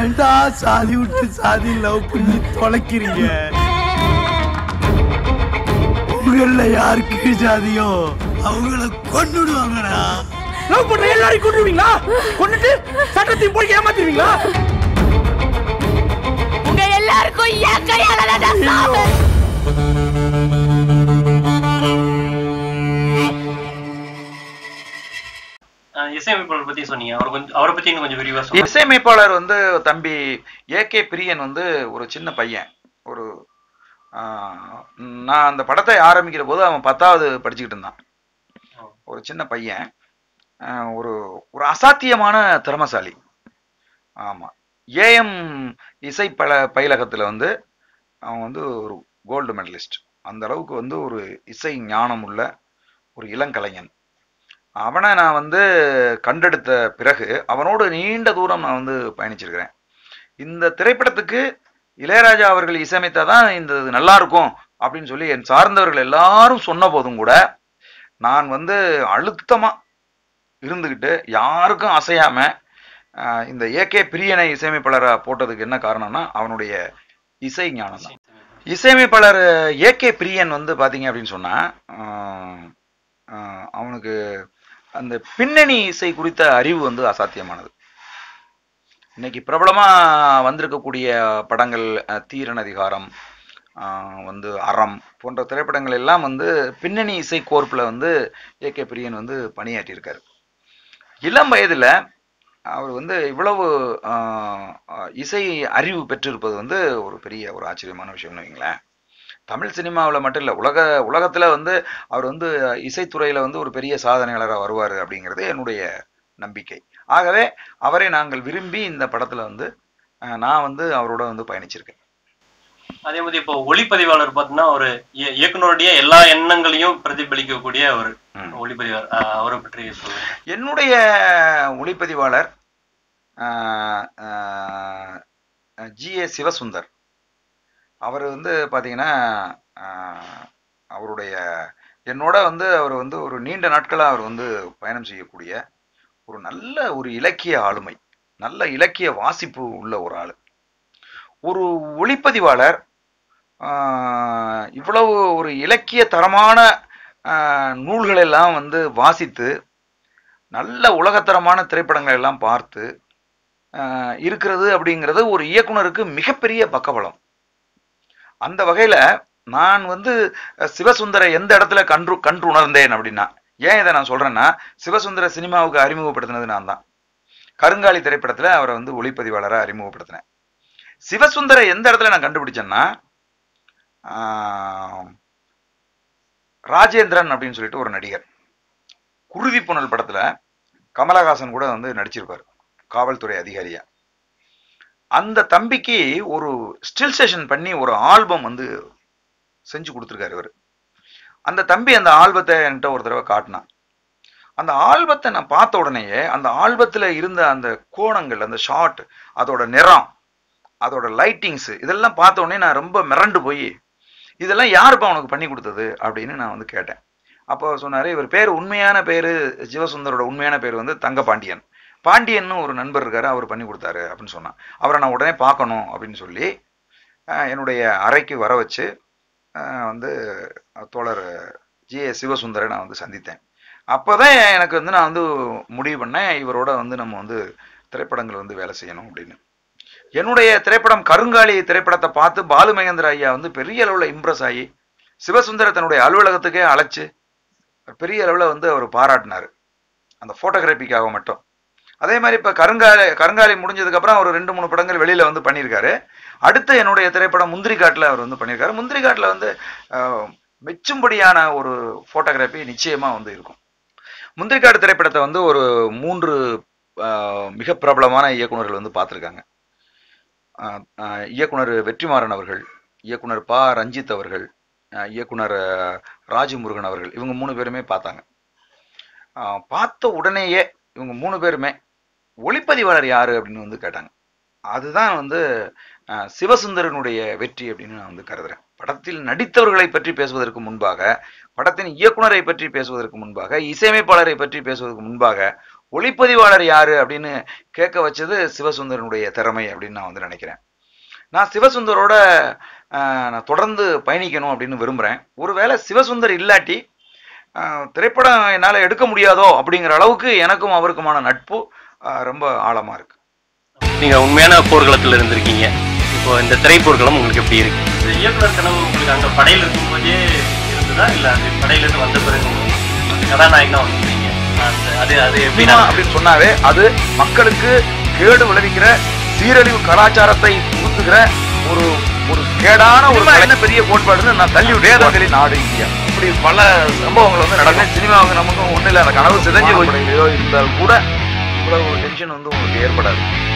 ஏன்டா சாதி விட்டு சாதி லவ் பண்ணி தொலைக்கிறீங்க உங்கள யார் கீழ் ஜாதியோ அவங்கள கொன்னுடுவாங்கடா லவ் பண்ற எல்லாரையும் கொண்டுருவீங்களா கொண்டுட்டு சட்டத்தையும் போய் ஏமாத்திடுவீங்களா உங்க எல்லாருக்கும் என் கையால தான் நான் சாவேன். அஹ் இசையமைப்பாளர் பத்தி சொன்னீங்க அவர் கொஞ்சம் அவரை பத்தி இன்னும் கொஞ்சம் விரிவா சொல்லுங்க இசையமைப்பாளர் வந்து தம்பி ஏகே பிரியன் வந்து ஒரு சின்ன பையன் ஒரு ஆஹ், நான் அந்த படத்தை ஆரம்பிக்கிற போது அவன் பத்தாவது படிச்சுக்கிட்டு இருந்தான் ஒரு சின்ன பையன் ஆஹ், ஒரு ஒரு அசாத்தியமான திறமசாலி ஆமா ஏஎம் இசை பல பயிலகத்துல வந்து அவன் வந்து ஒரு கோல்டு மெடலிஸ்ட் அந்த அளவுக்கு வந்து ஒரு இசை ஞானம் உள்ள ஒரு இளங்கலைஞன் அவனை நான் வந்து கண்டெடுத்த பிறகு அவனோடு நீண்ட தூரம் நான் வந்து பயணிச்சிருக்கிறேன் இந்த திரைப்படத்துக்கு இளையராஜா அவர்கள் இசையமைத்தாதான் இந்த இது நல்லா இருக்கும் அப்படின்னு சொல்லி என் சார்ந்தவர்கள் எல்லாரும் சொன்ன போதும் கூட நான் வந்து அழுத்தமா இருந்துக்கிட்டு யாருக்கும் அசையாம ஆஹ், இந்த ஏகே பிரியனை இசையமைப்பாளரா போட்டதுக்கு என்ன காரணம்னா அவனுடைய இசை ஞானம் தான் இசையமைப்பாளர் ஏகே பிரியன் வந்து பாத்தீங்க அப்படின்னு சொன்னா ஆஹ், ஆஹ், அவனுக்கு அந்த பின்னணி இசை குறித்த அறிவு வந்து அசாத்தியமானது இன்னைக்கு பிரபலமா வந்திருக்கக்கூடிய படங்கள் அஹ், தீரன் அதிகாரம் ஆஹ், வந்து அறம் போன்ற திரைப்படங்கள் எல்லாம் வந்து பின்னணி இசை கோர்ப்புல வந்து ஏகே பிரியன் வந்து பணியாற்றியிருக்காரு இளம் வயதுல அவர் வந்து இவ்வளவு ஆஹ், ஆஹ், இசை அறிவு பெற்றிருப்பது வந்து ஒரு பெரிய ஒரு ஆச்சரியமான விஷயம்னு வைங்களேன் தமிழ் சினிமாவில் மட்டும் இல்லை உலக உலகத்தில் வந்து அவர் வந்து இசைத்துறையில் வந்து ஒரு பெரிய சாதனையாளராக வருவார் அப்படிங்கிறது என்னுடைய நம்பிக்கை ஆகவே அவரை நாங்கள் விரும்பி இந்த படத்தில் வந்து அஹ், நான் வந்து அவரோட வந்து பயணிச்சிருக்கேன் அதே மாதிரி இப்போ ஒளிப்பதிவாளர் பார்த்தீங்கன்னா ஒரு இய- இயக்குனருடைய எல்லா எண்ணங்களையும் பிரதிபலிக்கக்கூடிய ஒரு ஒளிப்பதிவாளர் அஹ் அவரை பற்றி சொல்லுங்க என்னுடைய ஒளிப்பதிவாளர் ஜி ஏ சிவசுந்தர் அவர் வந்து பார்த்தீங்கன்னா ஆஹ், அவருடைய என்னோட வந்து அவர் வந்து ஒரு நீண்ட நாட்களாக அவர் வந்து பயணம் செய்யக்கூடிய ஒரு நல்ல ஒரு இலக்கிய ஆளுமை நல்ல இலக்கிய வாசிப்பு உள்ள ஒரு ஆள் ஒரு ஒளிப்பதிவாளர் ஆஹ், இவ்வளவு ஒரு இலக்கிய தரமான ஆஹ், நூல்கள் எல்லாம் வந்து வாசித்து நல்ல உலகத்தரமான திரைப்படங்கள் எல்லாம் பார்த்து ஆஹ், இருக்கிறது அப்படிங்கிறது ஒரு இயக்குனருக்கு மிகப்பெரிய பக்கபலம் அந்த வகையில நான் வந்து அஹ், சிவசுந்தரை எந்த இடத்துல கன்று கன்று உணர்ந்தேன் அப்படின்னா ஏன் இதை நான் சொல்றேன்னா சிவசுந்தர சினிமாவுக்கு அறிமுகப்படுத்தினது நான் தான் கருங்காலி திரைப்படத்துல அவரை வந்து ஒளிப்பதிவாளரை அறிமுகப்படுத்தினேன் சிவசுந்தரை எந்த இடத்துல நான் கண்டுபிடிச்சேன்னா ஆஹ், ராஜேந்திரன் அப்படின்னு சொல்லிட்டு ஒரு நடிகர் குருவி புனல் படத்துல கமலஹாசன் கூட வந்து நடிச்சிருப்பார் காவல்துறை அதிகாரியா அந்த தம்பிக்கு ஒரு ஸ்டில் ஸ்டேஷன் பண்ணி ஒரு ஆல்பம் வந்து செஞ்சு கொடுத்துருக்காரு இவர் அந்த தம்பி அந்த ஆல்பத்தை என்கிட்ட ஒரு தடவை காட்டினான் அந்த ஆல்பத்தை நான் பார்த்த உடனேயே அந்த ஆல்பத்துல இருந்த அந்த கோணங்கள் அந்த ஷாட் அதோட நிறம் அதோட லைட்டிங்ஸ் இதெல்லாம் பார்த்த உடனே நான் ரொம்ப மிரண்டு போய் இதெல்லாம் யாருப்பா உனக்கு பண்ணி கொடுத்தது அப்படின்னு நான் வந்து கேட்டேன் அப்போ சொன்னாரு இவர் பேர் உண்மையான பேரு சிவசுந்தரோட உண்மையான பேர் வந்து தங்க பாண்டியன் பாண்டியன்னு ஒரு நண்பர் இருக்காரு அவர் பண்ணி கொடுத்தாரு அப்படின்னு சொன்னான் அவரை நான் உடனே பார்க்கணும் அப்படின்னு சொல்லி அஹ், என்னுடைய அறைக்கு வர வச்சு அஹ், வந்து தோழர் ஜி ஏ சிவசுந்தரை நான் வந்து சந்தித்தேன் அப்போதான் எனக்கு வந்து நான் வந்து முடிவு பண்ணேன் இவரோட வந்து நம்ம வந்து திரைப்படங்கள் வந்து வேலை செய்யணும் அப்படின்னு என்னுடைய திரைப்படம் கருங்காலி திரைப்படத்தை பார்த்து பாலு மகேந்திர ஐயா வந்து பெரிய அளவில் இம்ப்ரெஸ் ஆகி சிவசுந்தர தன்னுடைய அலுவலகத்துக்கே அழைச்சு பெரிய அளவில் வந்து அவர் பாராட்டினார் அந்த ஃபோட்டோகிராஃபிக்காக மட்டும் அதே மாதிரி இப்போ கருங்காலி கருங்காலி முடிஞ்சதுக்கு அப்புறம் அவர் ரெண்டு மூணு படங்கள் வெளியில வந்து பண்ணியிருக்காரு அடுத்து என்னுடைய திரைப்படம் முந்திரி காட்டில் அவர் வந்து பண்ணியிருக்காரு முந்திரி காட்டில் வந்து அஹ், மெச்சும்படியான ஒரு ஃபோட்டோகிராஃபி நிச்சயமா வந்து இருக்கும் முந்திரிக்காடு திரைப்படத்தை வந்து ஒரு மூன்று அஹ், மிக பிரபலமான இயக்குனர்கள் வந்து பார்த்துருக்காங்க அஹ், அஹ், இயக்குனர் வெற்றிமாறன் அவர்கள் இயக்குனர் பா ரஞ்சித் அவர்கள் அஹ், இயக்குனர் அஹ், ராஜமுருகன் அவர்கள் இவங்க மூணு பேருமே பார்த்தாங்க அஹ், பார்த்த உடனேயே இவங்க மூணு பேருமே ஒளிப்பதிவாளர் யாரு அப்படின்னு வந்து கேட்டாங்க அதுதான் வந்து அஹ், சிவசுந்தரனுடைய வெற்றி அப்படின்னு நான் வந்து கருதுறேன் படத்தில் நடித்தவர்களை பற்றி பேசுவதற்கு முன்பாக படத்தின் இயக்குனரை பற்றி பேசுவதற்கு முன்பாக இசையமைப்பாளரை பற்றி பேசுவதற்கு முன்பாக ஒளிப்பதிவாளர் யாரு அப்படின்னு கேட்க வச்சது சிவசுந்தரனுடைய திறமை அப்படின்னு நான் வந்து நினைக்கிறேன் நான் சிவசுந்தரோட ஆஹ், நான் தொடர்ந்து பயணிக்கணும் அப்படின்னு விரும்புகிறேன் ஒருவேளை சிவசுந்தர் இல்லாட்டி ஆஹ், திரைப்படம் என்னால் எடுக்க முடியாதோ அப்படிங்கிற அளவுக்கு எனக்கும் அவருக்குமான நட்பு ஆஹ், ரொம்ப ஆழமாக இருக்கு நீங்க உண்மையான போர்க்களத்துல இருந்திருக்கீங்க இப்போ இந்த திரைப்போர்க்களம் உங்களுக்கு எப்படி இருக்கு இந்த இயக்குனர் கனவு உங்களுக்கு அங்க படையில இருக்கும்போதே இருந்ததா இல்ல அது படையில இருந்து வந்த பிறகு உங்களுக்கு கதாநாயகனா வந்துருக்கீங்க அந்த அது அது எப்படி சினிமா அப்படின்னு சொன்னாவே அது மக்களுக்கு கேடு விளைவிக்கிற சீரழிவு கலாச்சாரத்தை புகுத்துகிற ஒரு ஒரு கேடான ஒரு என்ன பெரிய கோட்பாடுன்னு நான் தள்ளி வேதங்களின் நாடு இந்தியா இப்படி பல சம்பவங்கள் வந்து நடக்கும் சினிமாவுக்கு நமக்கும் ஒண்ணு இல்ல அந்த கனவு சிதைஞ்சு போய் இருந்தால் கூட இவ்வளவு டென்ஷன் வந்து உங்களுக்கு ஏற்படாது